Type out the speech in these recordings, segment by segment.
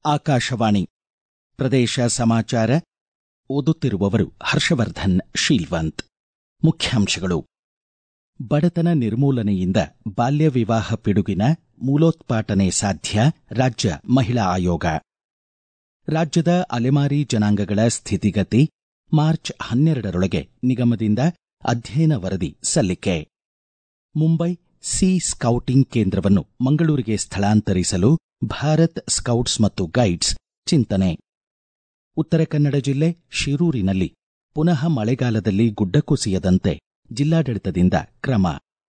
ಆಕಾಶವಾಣಿ ಪ್ರದೇಶ ಸಮಾಚಾರ ಓದುತ್ತಿರುವವರು ಹರ್ಷವರ್ಧನ್ ಶೀಲ್ವಂತ್ ಮುಖ್ಯಾಂಶಗಳು ಬಡತನ ನಿರ್ಮೂಲನೆಯಿಂದ ಬಾಲ್ಯ ವಿವಾಹ ಪಿಡುಗಿನ ಮೂಲೋತ್ಪಾಟನೆ ಸಾಧ್ಯ ರಾಜ್ಯ ಮಹಿಳಾ ಆಯೋಗ ರಾಜ್ಯದ ಅಲೆಮಾರಿ ಜನಾಂಗಗಳ ಸ್ಥಿತಿಗತಿ ಮಾರ್ಚ್ ಹನ್ನೆರಡರೊಳಗೆ ನಿಗಮದಿಂದ ಅಧ್ಯಯನ ವರದಿ ಸಲ್ಲಿಕೆ ಮುಂಬೈ ಸಿ ಸ್ಕೌಟಿಂಗ್ ಕೇಂದ್ರವನ್ನು ಮಂಗಳೂರಿಗೆ ಸ್ಥಳಾಂತರಿಸಲು ಭಾರತ್ ಸ್ಕೌಟ್ಸ್ ಮತ್ತು ಗೈಡ್ಸ್ ಚಿಂತನೆ ಉತ್ತರ ಕನ್ನಡ ಜಿಲ್ಲೆ ಶಿರೂರಿನಲ್ಲಿ ಪುನಃ ಮಳೆಗಾಲದಲ್ಲಿ ಗುಡ್ಡ ಕುಸಿಯದಂತೆ ಜಿಲ್ಲಾಡಳಿತದಿಂದ ಕ್ರಮ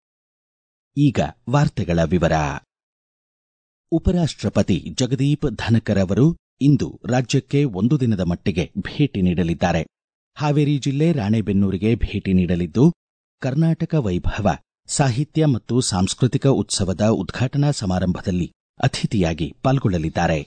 ಈಗ ವಾರ್ತೆಗಳ ವಿವರ ಉಪರಾಷ್ಟ್ರಪತಿ ಜಗದೀಪ್ ಧನಕರ್ ಅವರು ಇಂದು ರಾಜ್ಯಕ್ಕೆ ಒಂದು ದಿನದ ಮಟ್ಟಿಗೆ ಭೇಟಿ ನೀಡಲಿದ್ದಾರೆ ಹಾವೇರಿ ಜಿಲ್ಲೆ ರಾಣೆಬೆನ್ನೂರಿಗೆ ಭೇಟಿ ನೀಡಲಿದ್ದು ಕರ್ನಾಟಕ ವೈಭವ ಸಾಹಿತ್ಯ ಮತ್ತು ಸಾಂಸ್ಕೃತಿಕ ಉತ್ಸವದ ಉದ್ಘಾಟನಾ ಸಮಾರಂಭದಲ್ಲಿ ಅತಿಥಿಯಾಗಿ ಪಾಲ್ಗೊಳ್ಳಲಿದ್ದಾರೆ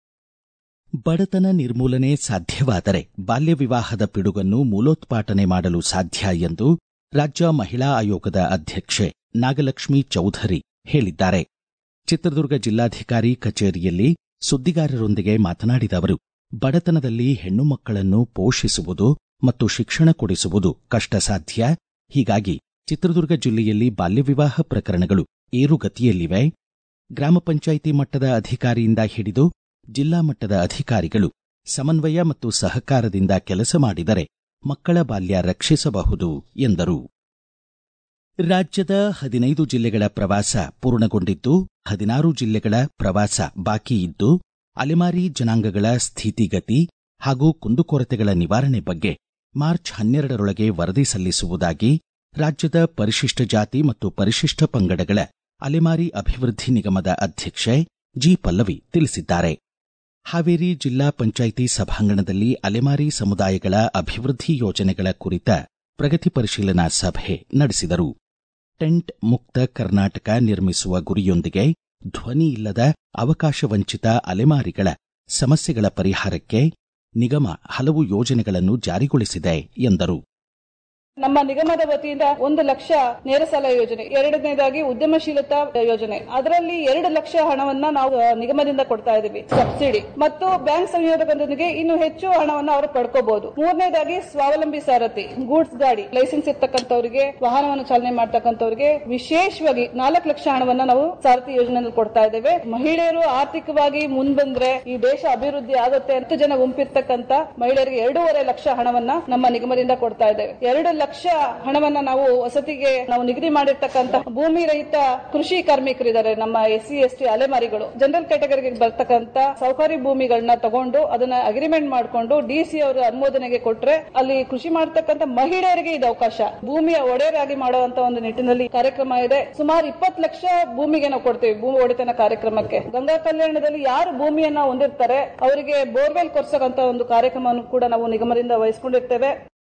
ಬಡತನ ನಿರ್ಮೂಲನೆ ಸಾಧ್ಯವಾದರೆ ಬಾಲ್ಯ ವಿವಾಹದ ಪಿಡುಗನ್ನು ಮೂಲೋತ್ಪಾಟನೆ ಮಾಡಲು ಸಾಧ್ಯ ಎಂದು ರಾಜ್ಯ ಮಹಿಳಾ ಆಯೋಗದ ಅಧ್ಯಕ್ಷೆ ನಾಗಲಕ್ಷ್ಮಿ ಚೌಧರಿ ಹೇಳಿದ್ದಾರೆ ಚಿತ್ರದುರ್ಗ ಜಿಲ್ಲಾಧಿಕಾರಿ ಕಚೇರಿಯಲ್ಲಿ ಸುದ್ದಿಗಾರರೊಂದಿಗೆ ಮಾತನಾಡಿದ ಅವರು ಬಡತನದಲ್ಲಿ ಹೆಣ್ಣು ಮಕ್ಕಳನ್ನು ಪೋಷಿಸುವುದು ಮತ್ತು ಶಿಕ್ಷಣ ಕೊಡಿಸುವುದು ಕಷ್ಟ ಸಾಧ್ಯ ಹೀಗಾಗಿ ಚಿತ್ರದುರ್ಗ ಜಿಲ್ಲೆಯಲ್ಲಿ ಬಾಲ್ಯ ವಿವಾಹ ಪ್ರಕರಣಗಳು ಏರುಗತಿಯಲ್ಲಿವೆ ಗ್ರಾಮ ಪಂಚಾಯಿತಿ ಮಟ್ಟದ ಅಧಿಕಾರಿಯಿಂದ ಹಿಡಿದು ಜಿಲ್ಲಾ ಮಟ್ಟದ ಅಧಿಕಾರಿಗಳು ಸಮನ್ವಯ ಮತ್ತು ಸಹಕಾರದಿಂದ ಕೆಲಸ ಮಾಡಿದರೆ ಮಕ್ಕಳ ಬಾಲ್ಯ ರಕ್ಷಿಸಬಹುದು ಎಂದರು ರಾಜ್ಯದ ಹದಿನೈದು ಜಿಲ್ಲೆಗಳ ಪ್ರವಾಸ ಪೂರ್ಣಗೊಂಡಿದ್ದು ಹದಿನಾರು ಜಿಲ್ಲೆಗಳ ಪ್ರವಾಸ ಬಾಕಿ ಇದ್ದು ಅಲೆಮಾರಿ ಜನಾಂಗಗಳ ಸ್ಥಿತಿಗತಿ ಹಾಗೂ ಕುಂದುಕೊರತೆಗಳ ನಿವಾರಣೆ ಬಗ್ಗೆ ಮಾರ್ಚ್ ಹನ್ನೆರಡರೊಳಗೆ ವರದಿ ಸಲ್ಲಿಸುವುದಾಗಿ ರಾಜ್ಯದ ಪರಿಶಿಷ್ಟ ಜಾತಿ ಮತ್ತು ಪರಿಶಿಷ್ಟ ಪಂಗಡಗಳ ಅಲೆಮಾರಿ ಅಭಿವೃದ್ಧಿ ನಿಗಮದ ಅಧ್ಯಕ್ಷೆ ಜಿ ಪಲ್ಲವಿ ತಿಳಿಸಿದ್ದಾರೆ ಹಾವೇರಿ ಜಿಲ್ಲಾ ಪಂಚಾಯಿತಿ ಸಭಾಂಗಣದಲ್ಲಿ ಅಲೆಮಾರಿ ಸಮುದಾಯಗಳ ಅಭಿವೃದ್ಧಿ ಯೋಜನೆಗಳ ಕುರಿತ ಪ್ರಗತಿ ಪರಿಶೀಲನಾ ಸಭೆ ನಡೆಸಿದರು ಟೆಂಟ್ ಮುಕ್ತ ಕರ್ನಾಟಕ ನಿರ್ಮಿಸುವ ಗುರಿಯೊಂದಿಗೆ ಧ್ವನಿ ಇಲ್ಲದ ಅವಕಾಶ ವಂಚಿತ ಅಲೆಮಾರಿಗಳ ಸಮಸ್ಯೆಗಳ ಪರಿಹಾರಕ್ಕೆ ನಿಗಮ ಹಲವು ಯೋಜನೆಗಳನ್ನು ಜಾರಿಗೊಳಿಸಿದೆ ಎಂದರು ನಮ್ಮ ನಿಗಮದ ವತಿಯಿಂದ ಒಂದು ಲಕ್ಷ ನೇರ ಸಾಲ ಯೋಜನೆ ಎರಡನೇದಾಗಿ ಉದ್ಯಮಶೀಲತಾ ಯೋಜನೆ ಅದರಲ್ಲಿ ಎರಡು ಲಕ್ಷ ಹಣವನ್ನ ನಾವು ನಿಗಮದಿಂದ ಕೊಡ್ತಾ ಇದ್ದೀವಿ ಸಬ್ಸಿಡಿ ಮತ್ತು ಬ್ಯಾಂಕ್ ಸಂಯೋಜಕದೊಂದಿಗೆ ಇನ್ನು ಹೆಚ್ಚು ಹಣವನ್ನು ಅವರು ಪಡ್ಕೋಬಹುದು ಮೂರನೇದಾಗಿ ಸ್ವಾವಲಂಬಿ ಸಾರಥಿ ಗೂಡ್ಸ್ ಗಾಡಿ ಲೈಸೆನ್ಸ್ ಇರ್ತಕ್ಕಂಥವರಿಗೆ ವಾಹನವನ್ನು ಚಾಲನೆ ಮಾಡ್ತಕ್ಕಂಥವರಿಗೆ ವಿಶೇಷವಾಗಿ ನಾಲ್ಕು ಲಕ್ಷ ಹಣವನ್ನ ನಾವು ಸಾರಥಿ ಯೋಜನೆಯಲ್ಲಿ ಕೊಡ್ತಾ ಇದ್ದೇವೆ ಮಹಿಳೆಯರು ಆರ್ಥಿಕವಾಗಿ ಮುಂದ್ಬಂದ್ರೆ ಈ ದೇಶ ಅಭಿವೃದ್ಧಿ ಆಗುತ್ತೆ ಹತ್ತು ಜನ ಗುಂಪಿರ್ತಕ್ಕಂಥ ಮಹಿಳೆಯರಿಗೆ ಎರಡೂವರೆ ಲಕ್ಷ ಹಣವನ್ನ ನಮ್ಮ ನಿಗಮದಿಂದ ಕೊಡ್ತಾ ಇದ್ದೇವೆ ಎರಡು ಲಕ್ಷ ಹಣವನ್ನ ನಾವು ವಸತಿಗೆ ನಾವು ನಿಗದಿ ಮಾಡಿರ್ತಕ್ಕಂಥ ಭೂಮಿ ರಹಿತ ಕೃಷಿ ಕಾರ್ಮಿಕರಿದ್ದಾರೆ ನಮ್ಮ ಎಸ್ ಸಿ ಎಸ್ ಟಿ ಅಲೆಮಾರಿಗಳು ಜನರಲ್ ಕ್ಯಾಟಗರಿಗೆ ಬರ್ತಕ್ಕಂಥ ಸೌಕರ್ಯ ಭೂಮಿಗಳನ್ನ ತಗೊಂಡು ಅದನ್ನ ಅಗ್ರಿಮೆಂಟ್ ಮಾಡಿಕೊಂಡು ಡಿಸಿ ಅವರ ಅನುಮೋದನೆಗೆ ಕೊಟ್ರೆ ಅಲ್ಲಿ ಕೃಷಿ ಮಾಡತಕ್ಕಂಥ ಮಹಿಳೆಯರಿಗೆ ಇದು ಅವಕಾಶ ಭೂಮಿಯ ಒಡೆಯರಾಗಿ ಮಾಡುವಂತ ಒಂದು ನಿಟ್ಟಿನಲ್ಲಿ ಕಾರ್ಯಕ್ರಮ ಇದೆ ಸುಮಾರು ಇಪ್ಪತ್ತು ಲಕ್ಷ ಭೂಮಿಗೆ ನಾವು ಕೊಡ್ತೇವೆ ಭೂಮಿ ಒಡೆತನ ಕಾರ್ಯಕ್ರಮಕ್ಕೆ ಗಂಗಾ ಕಲ್ಯಾಣದಲ್ಲಿ ಯಾರು ಭೂಮಿಯನ್ನ ಹೊಂದಿರ್ತಾರೆ ಅವರಿಗೆ ಬೋರ್ವೆಲ್ ಕೊರ್ಸಕ್ಕಂತ ಒಂದು ಕಾರ್ಯಕ್ರಮವನ್ನು ಕೂಡ ನಾವು ನಿಗಮದಿಂದ ವಹಿಸಿಕೊಂಡಿರ್ತೇವೆ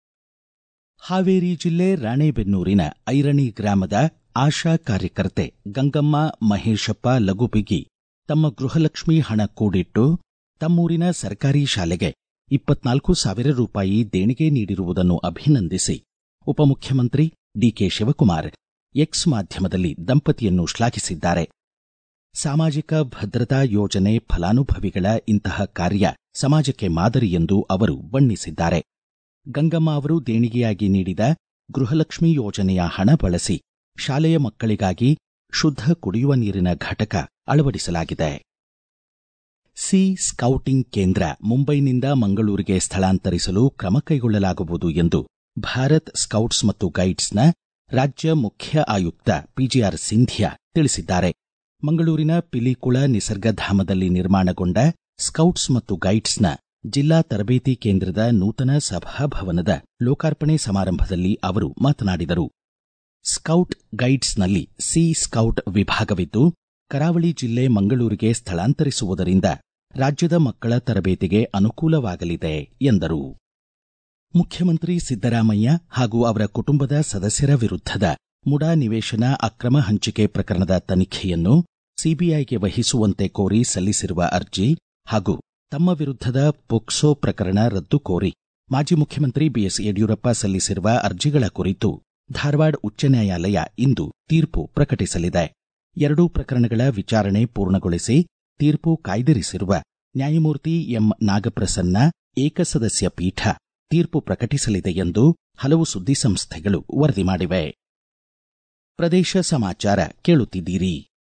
ಹಾವೇರಿ ಜಿಲ್ಲೆ ರಾಣೆಬೆನ್ನೂರಿನ ಐರಣಿ ಗ್ರಾಮದ ಆಶಾ ಕಾರ್ಯಕರ್ತೆ ಗಂಗಮ್ಮ ಮಹೇಶಪ್ಪ ಲಗುಬಿಗಿ ತಮ್ಮ ಗೃಹಲಕ್ಷ್ಮಿ ಹಣ ಕೂಡಿಟ್ಟು ತಮ್ಮೂರಿನ ಸರ್ಕಾರಿ ಶಾಲೆಗೆ ಇಪ್ಪತ್ನಾಲ್ಕು ಸಾವಿರ ರೂಪಾಯಿ ದೇಣಿಗೆ ನೀಡಿರುವುದನ್ನು ಅಭಿನಂದಿಸಿ ಉಪಮುಖ್ಯಮಂತ್ರಿ ಡಿಕೆ ಶಿವಕುಮಾರ್ ಎಕ್ಸ್ ಮಾಧ್ಯಮದಲ್ಲಿ ದಂಪತಿಯನ್ನು ಶ್ಲಾಘಿಸಿದ್ದಾರೆ ಸಾಮಾಜಿಕ ಭದ್ರತಾ ಯೋಜನೆ ಫಲಾನುಭವಿಗಳ ಇಂತಹ ಕಾರ್ಯ ಸಮಾಜಕ್ಕೆ ಮಾದರಿ ಎಂದು ಅವರು ಬಣ್ಣಿಸಿದ್ದಾರೆ ಗಂಗಮ್ಮ ಅವರು ದೇಣಿಗೆಯಾಗಿ ನೀಡಿದ ಗೃಹಲಕ್ಷ್ಮಿ ಯೋಜನೆಯ ಹಣ ಬಳಸಿ ಶಾಲೆಯ ಮಕ್ಕಳಿಗಾಗಿ ಶುದ್ಧ ಕುಡಿಯುವ ನೀರಿನ ಘಟಕ ಅಳವಡಿಸಲಾಗಿದೆ ಸಿ ಸ್ಕೌಟಿಂಗ್ ಕೇಂದ್ರ ಮುಂಬೈನಿಂದ ಮಂಗಳೂರಿಗೆ ಸ್ಥಳಾಂತರಿಸಲು ಕ್ರಮ ಕೈಗೊಳ್ಳಲಾಗುವುದು ಎಂದು ಭಾರತ್ ಸ್ಕೌಟ್ಸ್ ಮತ್ತು ಗೈಡ್ಸ್ನ ರಾಜ್ಯ ಮುಖ್ಯ ಆಯುಕ್ತ ಪಿಜಿಆರ್ ಸಿಂಧಿಯಾ ತಿಳಿಸಿದ್ದಾರೆ ಮಂಗಳೂರಿನ ಪಿಲಿಕುಳ ನಿಸರ್ಗಧಾಮದಲ್ಲಿ ನಿರ್ಮಾಣಗೊಂಡ ಸ್ಕೌಟ್ಸ್ ಮತ್ತು ಗೈಡ್ಸ್ನ ಜಿಲ್ಲಾ ತರಬೇತಿ ಕೇಂದ್ರದ ನೂತನ ಸಭಾಭವನದ ಲೋಕಾರ್ಪಣೆ ಸಮಾರಂಭದಲ್ಲಿ ಅವರು ಮಾತನಾಡಿದರು ಸ್ಕೌಟ್ ಗೈಡ್ಸ್ನಲ್ಲಿ ಸಿ ಸ್ಕೌಟ್ ವಿಭಾಗವಿದ್ದು ಕರಾವಳಿ ಜಿಲ್ಲೆ ಮಂಗಳೂರಿಗೆ ಸ್ಥಳಾಂತರಿಸುವುದರಿಂದ ರಾಜ್ಯದ ಮಕ್ಕಳ ತರಬೇತಿಗೆ ಅನುಕೂಲವಾಗಲಿದೆ ಎಂದರು ಮುಖ್ಯಮಂತ್ರಿ ಸಿದ್ದರಾಮಯ್ಯ ಹಾಗೂ ಅವರ ಕುಟುಂಬದ ಸದಸ್ಯರ ವಿರುದ್ಧದ ಮುಡಾ ನಿವೇಶನ ಅಕ್ರಮ ಹಂಚಿಕೆ ಪ್ರಕರಣದ ತನಿಖೆಯನ್ನು ಸಿಬಿಐಗೆ ವಹಿಸುವಂತೆ ಕೋರಿ ಸಲ್ಲಿಸಿರುವ ಅರ್ಜಿ ಹಾಗೂ ತಮ್ಮ ವಿರುದ್ಧದ ಪೊಕ್ಸೋ ಪ್ರಕರಣ ರದ್ದು ಕೋರಿ ಮಾಜಿ ಮುಖ್ಯಮಂತ್ರಿ ಬಿಎಸ್ ಯಡಿಯೂರಪ್ಪ ಸಲ್ಲಿಸಿರುವ ಅರ್ಜಿಗಳ ಕುರಿತು ಧಾರವಾಡ ಉಚ್ಚ ನ್ಯಾಯಾಲಯ ಇಂದು ತೀರ್ಪು ಪ್ರಕಟಿಸಲಿದೆ ಎರಡೂ ಪ್ರಕರಣಗಳ ವಿಚಾರಣೆ ಪೂರ್ಣಗೊಳಿಸಿ ತೀರ್ಪು ಕಾಯ್ದಿರಿಸಿರುವ ನ್ಯಾಯಮೂರ್ತಿ ಎಂ ನಾಗಪ್ರಸನ್ನ ಏಕಸದಸ್ಯ ಪೀಠ ತೀರ್ಪು ಪ್ರಕಟಿಸಲಿದೆ ಎಂದು ಹಲವು ಸುದ್ದಿ ಸಂಸ್ಥೆಗಳು ವರದಿ ಮಾಡಿವೆ ಪ್ರದೇಶ ಸಮಾಚಾರ ಕೇಳುತ್ತಿದ್ದೀರಿ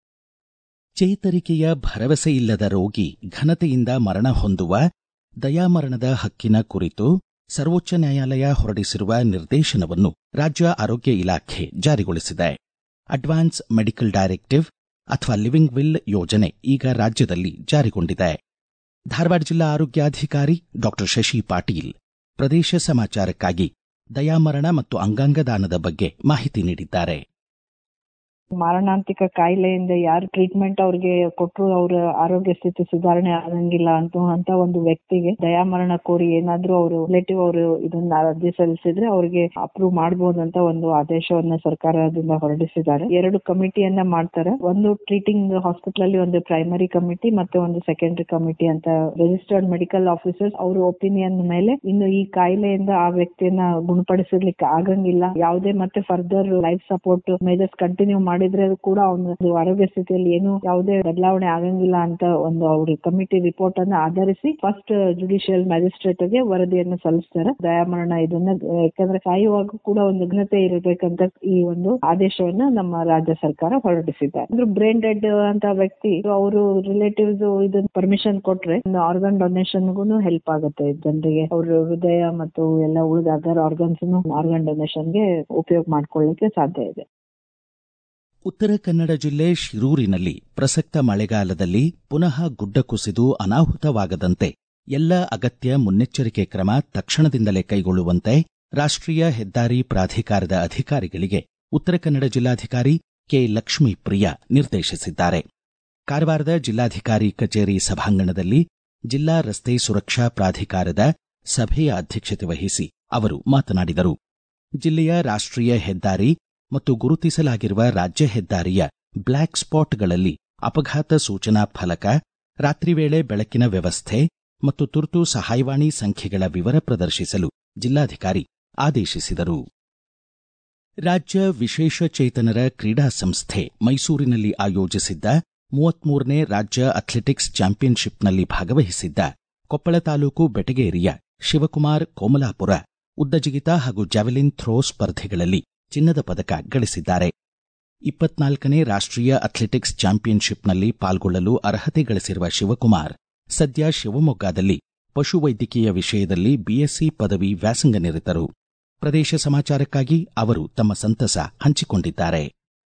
ಚೇತರಿಕೆಯ ಭರವಸೆಯಿಲ್ಲದ ರೋಗಿ ಘನತೆಯಿಂದ ಮರಣ ಹೊಂದುವ ದಯಾಮರಣದ ಹಕ್ಕಿನ ಕುರಿತು ಸರ್ವೋಚ್ಚ ನ್ಯಾಯಾಲಯ ಹೊರಡಿಸಿರುವ ನಿರ್ದೇಶನವನ್ನು ರಾಜ್ಯ ಆರೋಗ್ಯ ಇಲಾಖೆ ಜಾರಿಗೊಳಿಸಿದೆ ಅಡ್ವಾನ್ಸ್ ಮೆಡಿಕಲ್ ಡೈರೆಕ್ಟಿವ್ ಅಥವಾ ಲಿವಿಂಗ್ ವಿಲ್ ಯೋಜನೆ ಈಗ ರಾಜ್ಯದಲ್ಲಿ ಜಾರಿಗೊಂಡಿದೆ ಧಾರವಾಡ ಜಿಲ್ಲಾ ಆರೋಗ್ಯಾಧಿಕಾರಿ ಡಾಕ್ಟರ್ ಶಶಿ ಪಾಟೀಲ್ ಪ್ರದೇಶ ಸಮಾಚಾರಕ್ಕಾಗಿ ದಯಾಮರಣ ಮತ್ತು ಅಂಗಾಂಗ ದಾನದ ಬಗ್ಗೆ ಮಾಹಿತಿ ನೀಡಿದ್ದಾರೆ ಮಾರಣಾಂತಿಕ ಕಾಯಿಲೆಯಿಂದ ಯಾರು ಟ್ರೀಟ್ಮೆಂಟ್ ಅವ್ರಿಗೆ ಕೊಟ್ಟರು ಅವ್ರ ಆರೋಗ್ಯ ಸ್ಥಿತಿ ಸುಧಾರಣೆ ಆಗಂಗಿಲ್ಲ ಅಂತ ಅಂತ ಒಂದು ವ್ಯಕ್ತಿಗೆ ದಯಾಮರಣ ಕೋರಿ ಏನಾದ್ರೂ ಅವರು ರಿಲೇಟಿವ್ ಅವರು ಇದನ್ನ ಅರ್ಜಿ ಸಲ್ಲಿಸಿದ್ರೆ ಅವ್ರಿಗೆ ಅಪ್ರೂವ್ ಮಾಡಬಹುದಂತ ಒಂದು ಆದೇಶವನ್ನ ಸರ್ಕಾರದಿಂದ ಹೊರಡಿಸಿದ್ದಾರೆ ಎರಡು ಕಮಿಟಿಯನ್ನ ಮಾಡ್ತಾರೆ ಒಂದು ಟ್ರೀಟಿಂಗ್ ಹಾಸ್ಪಿಟಲ್ ಅಲ್ಲಿ ಒಂದು ಪ್ರೈಮರಿ ಕಮಿಟಿ ಮತ್ತೆ ಒಂದು ಸೆಕೆಂಡರಿ ಕಮಿಟಿ ಅಂತ ರಿಜಿಸ್ಟರ್ಡ್ ಮೆಡಿಕಲ್ ಆಫೀಸರ್ಸ್ ಅವ್ರ ಒಪಿನಿಯನ್ ಮೇಲೆ ಇನ್ನು ಈ ಕಾಯಿಲೆಯಿಂದ ಆ ವ್ಯಕ್ತಿಯನ್ನ ಗುಣಪಡಿಸಲಿಕ್ಕೆ ಆಗಂಗಿಲ್ಲ ಯಾವುದೇ ಮತ್ತೆ further life support measures continue ಮಾಡಿದ್ರೆ ಕೂಡ ಅವನ ಆರೋಗ್ಯ ಸ್ಥಿತಿಯಲ್ಲಿ ಏನು ಯಾವುದೇ ಬದಲಾವಣೆ ಆಗಂಗಿಲ್ಲ ಅಂತ ಒಂದು ಅವ್ರ ಕಮಿಟಿ ರಿಪೋರ್ಟ್ ಅನ್ನ ಆಧರಿಸಿ ಫಸ್ಟ್ ಜುಡಿಷಿಯಲ್ ಮ್ಯಾಜಿಸ್ಟ್ರೇಟ್ ಗೆ ವರದಿಯನ್ನು ಸಲ್ಲಿಸ್ತಾರೆ ದಯಾಮರಣ ಇದನ್ನ ಯಾಕಂದ್ರೆ ಸಾಯುವಾಗ ಕೂಡ ಒಂದು ಘನತೆ ಇರಬೇಕಂತ ಈ ಒಂದು ಆದೇಶವನ್ನ ನಮ್ಮ ರಾಜ್ಯ ಸರ್ಕಾರ ಹೊರಡಿಸಿದ್ದಾರೆ ಅಂದ್ರೆ ಬ್ರೈನ್ ಡೆಡ್ ಅಂತ ವ್ಯಕ್ತಿ ಅವರು ರಿಲೇಟಿವ್ಸ್ ಇದನ್ನ ಪರ್ಮಿಷನ್ ಕೊಟ್ರೆ ಆರ್ಗನ್ ಡೊನೇಷನ್ಗೂ ಹೆಲ್ಪ್ ಆಗುತ್ತೆ ಜನರಿಗೆ ಅವ್ರ ಹೃದಯ ಮತ್ತು ಎಲ್ಲ ಉಳಿದ ಅದರ್ ಆರ್ಗನ್ಸ್ ಆರ್ಗನ್ ಡೊನೇಷನ್ ಗೆ ಉಪಯೋಗ ಮಾಡ್ಕೊಳ್ಳಿಕ್ಕೆ ಸಾಧ್ಯ ಇದೆ ಉತ್ತರ ಕನ್ನಡ ಜಿಲ್ಲೆ ಶಿರೂರಿನಲ್ಲಿ ಪ್ರಸಕ್ತ ಮಳೆಗಾಲದಲ್ಲಿ ಪುನಃ ಗುಡ್ಡ ಕುಸಿದು ಅನಾಹುತವಾಗದಂತೆ ಎಲ್ಲ ಅಗತ್ಯ ಮುನ್ನೆಚ್ಚರಿಕೆ ಕ್ರಮ ತಕ್ಷಣದಿಂದಲೇ ಕೈಗೊಳ್ಳುವಂತೆ ರಾಷ್ಟ್ರೀಯ ಹೆದ್ದಾರಿ ಪ್ರಾಧಿಕಾರದ ಅಧಿಕಾರಿಗಳಿಗೆ ಉತ್ತರ ಕನ್ನಡ ಜಿಲ್ಲಾಧಿಕಾರಿ ಕೆ ಲಕ್ಷ್ಮೀಪ್ರಿಯ ನಿರ್ದೇಶಿಸಿದ್ದಾರೆ ಕಾರವಾರದ ಜಿಲ್ಲಾಧಿಕಾರಿ ಕಚೇರಿ ಸಭಾಂಗಣದಲ್ಲಿ ಜಿಲ್ಲಾ ರಸ್ತೆ ಸುರಕ್ಷಾ ಪ್ರಾಧಿಕಾರದ ಸಭೆಯ ಅಧ್ಯಕ್ಷತೆ ವಹಿಸಿ ಅವರು ಮಾತನಾಡಿದರು ಜಿಲ್ಲೆಯ ರಾಷ್ಟ್ರೀಯ ಹೆದ್ದಾರಿ ಮತ್ತು ಗುರುತಿಸಲಾಗಿರುವ ರಾಜ್ಯ ಹೆದ್ದಾರಿಯ ಬ್ಲ್ಯಾಕ್ ಸ್ಪಾಟ್ಗಳಲ್ಲಿ ಅಪಘಾತ ಸೂಚನಾ ಫಲಕ ರಾತ್ರಿ ವೇಳೆ ಬೆಳಕಿನ ವ್ಯವಸ್ಥೆ ಮತ್ತು ತುರ್ತು ಸಹಾಯವಾಣಿ ಸಂಖ್ಯೆಗಳ ವಿವರ ಪ್ರದರ್ಶಿಸಲು ಜಿಲ್ಲಾಧಿಕಾರಿ ಆದೇಶಿಸಿದರು ರಾಜ್ಯ ವಿಶೇಷಚೇತನರ ಕ್ರೀಡಾ ಸಂಸ್ಥೆ ಮೈಸೂರಿನಲ್ಲಿ ಆಯೋಜಿಸಿದ್ದ ಮೂವತ್ಮೂರನೇ ರಾಜ್ಯ ಅಥ್ಲೆಟಿಕ್ಸ್ ಚಾಂಪಿಯನ್ಶಿಪ್ನಲ್ಲಿ ಭಾಗವಹಿಸಿದ್ದ ಕೊಪ್ಪಳ ತಾಲೂಕು ಬೆಟಗೇರಿಯ ಶಿವಕುಮಾರ್ ಕೋಮಲಾಪುರ ಉದ್ದಜಿಗಿತ ಹಾಗೂ ಜಾವೆಲಿನ್ ಥ್ರೋ ಸ್ಪರ್ಧೆಗಳಲ್ಲಿ ಚಿನ್ನದ ಪದಕ ಗಳಿಸಿದ್ದಾರೆ ಇಪ್ಪತ್ನಾಲ್ಕನೇ ರಾಷ್ಟ್ರೀಯ ಅಥ್ಲೆಟಿಕ್ಸ್ ಚಾಂಪಿಯನ್ಶಿಪ್ನಲ್ಲಿ ಪಾಲ್ಗೊಳ್ಳಲು ಅರ್ಹತೆ ಗಳಿಸಿರುವ ಶಿವಕುಮಾರ್ ಸದ್ಯ ಶಿವಮೊಗ್ಗದಲ್ಲಿ ಪಶುವೈದ್ಯಕೀಯ ವಿಷಯದಲ್ಲಿ ಬಿಎಸ್ಸಿ ಪದವಿ ವ್ಯಾಸಂಗನಿರತರು ಪ್ರದೇಶ ಸಮಾಚಾರಕ್ಕಾಗಿ ಅವರು ತಮ್ಮ ಸಂತಸ ಹಂಚಿಕೊಂಡಿದ್ದಾರೆ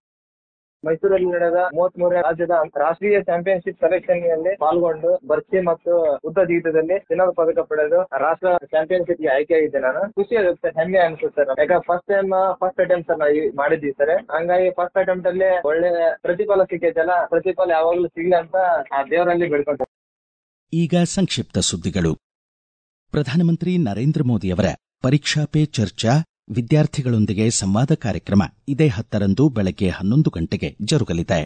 ಮೈಸೂರಲ್ಲಿ ನಡೆದ ಮೂವತ್ತ್ ಮೂರನೇ ರಾಜ್ಯದ ರಾಷ್ಟ್ರೀಯ ಚಾಂಪಿಯನ್ಶಿಪ್ ಸೆಲೆಕ್ಷನ್ ನಲ್ಲಿ ಪಾಲ್ಗೊಂಡು ಬರ್ತಿ ಮತ್ತು ಉದ್ದ ಜೀತದಲ್ಲಿ ಚಿನ್ನದ ಪದಕ ಪಡೆದು ರಾಷ್ಟ್ರ ಚಾಂಪಿಯನ್ಶಿಪ್ ಗೆ ಆಯ್ಕೆಯಾಗಿದ್ದೆ ನಾನು ಖುಷಿ ಆಗುತ್ತೆ ಹೆಮ್ಮೆ ಅನ್ಸುತ್ತೆ ಸರ್ ಯಾಕಂದ್ರೆ first time first attempt sir ನಾವು ಮಾಡಿದ್ವಿ ಸರ್ ಹಂಗಾಗಿ ಫಸ್ಟ್ ಅಟೆಂಪ್ಟ್ ಅಲ್ಲಿ ಒಳ್ಳೆ ಪ್ರತಿಫಲ ಸಿಕ್ಕೈತಲ್ಲ ಪ್ರತಿಫಲ ಯಾವಾಗ್ಲೂ ಸಿಗ್ಲಿ ಅಂತ ಆ ದೇವರಲ್ಲಿ ಬೆಳ್ಕೊಂಡೆ ಈಗ ಸಂಕ್ಷಿಪ್ತ ಸುದ್ದಿಗಳು ಪ್ರಧಾನಮಂತ್ರಿ ನರೇಂದ್ರ ಮೋದಿಯವರ ಪರೀಕ್ಷಾ ಪೇ ಚರ್ಚಾ ವಿದ್ಯಾರ್ಥಿಗಳೊಂದಿಗೆ ಸಂವಾದ ಕಾರ್ಯಕ್ರಮ ಇದೇ ಹತ್ತರಂದು ಬೆಳಗ್ಗೆ ಹನ್ನೊಂದು ಗಂಟೆಗೆ ಜರುಗಲಿದೆ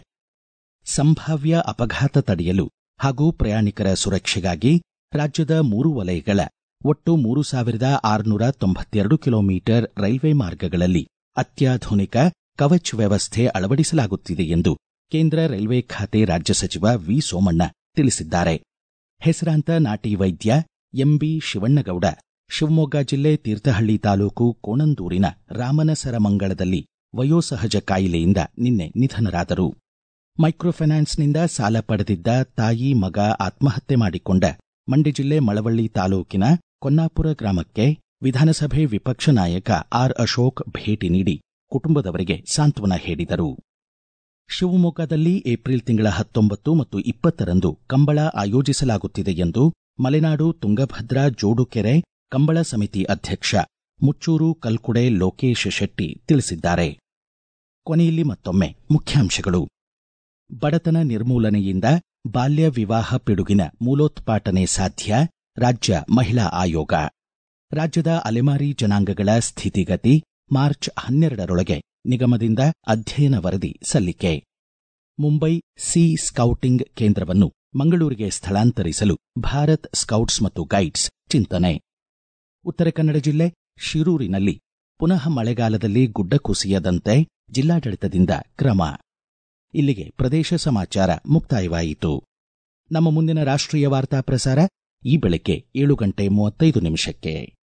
ಸಂಭಾವ್ಯ ಅಪಘಾತ ತಡೆಯಲು ಹಾಗೂ ಪ್ರಯಾಣಿಕರ ಸುರಕ್ಷೆಗಾಗಿ ರಾಜ್ಯದ ಮೂರು ವಲಯಗಳ ಒಟ್ಟು ಮೂರು ಸಾವಿರದ ಆರುನೂರ ತೊಂಬತ್ತೆರಡು ಕಿಲೋಮೀಟರ್ ರೈಲ್ವೆ ಮಾರ್ಗಗಳಲ್ಲಿ ಅತ್ಯಾಧುನಿಕ ಕವಚ್ ವ್ಯವಸ್ಥೆ ಅಳವಡಿಸಲಾಗುತ್ತಿದೆ ಎಂದು ಕೇಂದ್ರ ರೈಲ್ವೆ ಖಾತೆ ರಾಜ್ಯ ಸಚಿವ ವಿ ಸೋಮಣ್ಣ ತಿಳಿಸಿದ್ದಾರೆ ಹೆಸರಾಂತ ನಾಟಿ ವೈದ್ಯ ಎಂಬಿ ಶಿವಣ್ಣಗೌಡ ಶಿವಮೊಗ್ಗ ಜಿಲ್ಲೆ ತೀರ್ಥಹಳ್ಳಿ ತಾಲೂಕು ಕೋಣಂದೂರಿನ ರಾಮನಸರಮಂಗಳದಲ್ಲಿ ವಯೋಸಹಜ ಕಾಯಿಲೆಯಿಂದ ನಿನ್ನೆ ನಿಧನರಾದರು ಮೈಕ್ರೋಫೈನಾನ್ಸ್ನಿಂದ ಸಾಲ ಪಡೆದಿದ್ದ ತಾಯಿ ಮಗ ಆತ್ಮಹತ್ಯೆ ಮಾಡಿಕೊಂಡ ಮಂಡ್ಯ ಜಿಲ್ಲೆ ಮಳವಳ್ಳಿ ತಾಲೂಕಿನ ಕೊನ್ನಾಪುರ ಗ್ರಾಮಕ್ಕೆ ವಿಧಾನಸಭೆ ವಿಪಕ್ಷ ನಾಯಕ ಆರ್ ಅಶೋಕ್ ಭೇಟಿ ನೀಡಿ ಕುಟುಂಬದವರಿಗೆ ಸಾಂತ್ವನ ಹೇಳಿದರು ಶಿವಮೊಗ್ಗದಲ್ಲಿ ಏಪ್ರಿಲ್ ತಿಂಗಳ ಹತ್ತೊಂಬತ್ತು ಮತ್ತು ಇಪ್ಪತ್ತರಂದು ಕಂಬಳ ಆಯೋಜಿಸಲಾಗುತ್ತಿದೆ ಎಂದು ಮಲೆನಾಡು ತುಂಗಭದ್ರಾ ಜೋಡುಕೆರೆ ಕಂಬಳ ಸಮಿತಿ ಅಧ್ಯಕ್ಷ ಮುಚ್ಚೂರು ಕಲ್ಕುಡೆ ಲೋಕೇಶ್ ಶೆಟ್ಟಿ ತಿಳಿಸಿದ್ದಾರೆ ಕೊನೆಯಲ್ಲಿ ಮತ್ತೊಮ್ಮೆ ಮುಖ್ಯಾಂಶಗಳು ಬಡತನ ನಿರ್ಮೂಲನೆಯಿಂದ ಬಾಲ್ಯ ವಿವಾಹ ಪಿಡುಗಿನ ಮೂಲೋತ್ಪಾಟನೆ ಸಾಧ್ಯ ರಾಜ್ಯ ಮಹಿಳಾ ಆಯೋಗ ರಾಜ್ಯದ ಅಲೆಮಾರಿ ಜನಾಂಗಗಳ ಸ್ಥಿತಿಗತಿ ಮಾರ್ಚ್ ಹನ್ನೆರಡರೊಳಗೆ ನಿಗಮದಿಂದ ಅಧ್ಯಯನ ವರದಿ ಸಲ್ಲಿಕೆ ಮುಂಬೈ ಸಿ ಸ್ಕೌಟಿಂಗ್ ಕೇಂದ್ರವನ್ನು ಮಂಗಳೂರಿಗೆ ಸ್ಥಳಾಂತರಿಸಲು ಭಾರತ್ ಸ್ಕೌಟ್ಸ್ ಮತ್ತು ಗೈಡ್ಸ್ ಚಿಂತನೆ ಉತ್ತರ ಕನ್ನಡ ಜಿಲ್ಲೆ ಶಿರೂರಿನಲ್ಲಿ ಪುನಃ ಮಳೆಗಾಲದಲ್ಲಿ ಗುಡ್ಡ ಕುಸಿಯದಂತೆ ಜಿಲ್ಲಾಡಳಿತದಿಂದ ಕ್ರಮ ಇಲ್ಲಿಗೆ ಪ್ರದೇಶ ಸಮಾಚಾರ ಮುಕ್ತಾಯವಾಯಿತು ನಮ್ಮ ಮುಂದಿನ ರಾಷ್ಟ್ರೀಯ ವಾರ್ತಾ ಪ್ರಸಾರ ಈ ಬೆಳಗ್ಗೆ ಏಳು ಗಂಟೆ ಮೂವತ್ತೈದು ನಿಮಿಷಕ್ಕೆ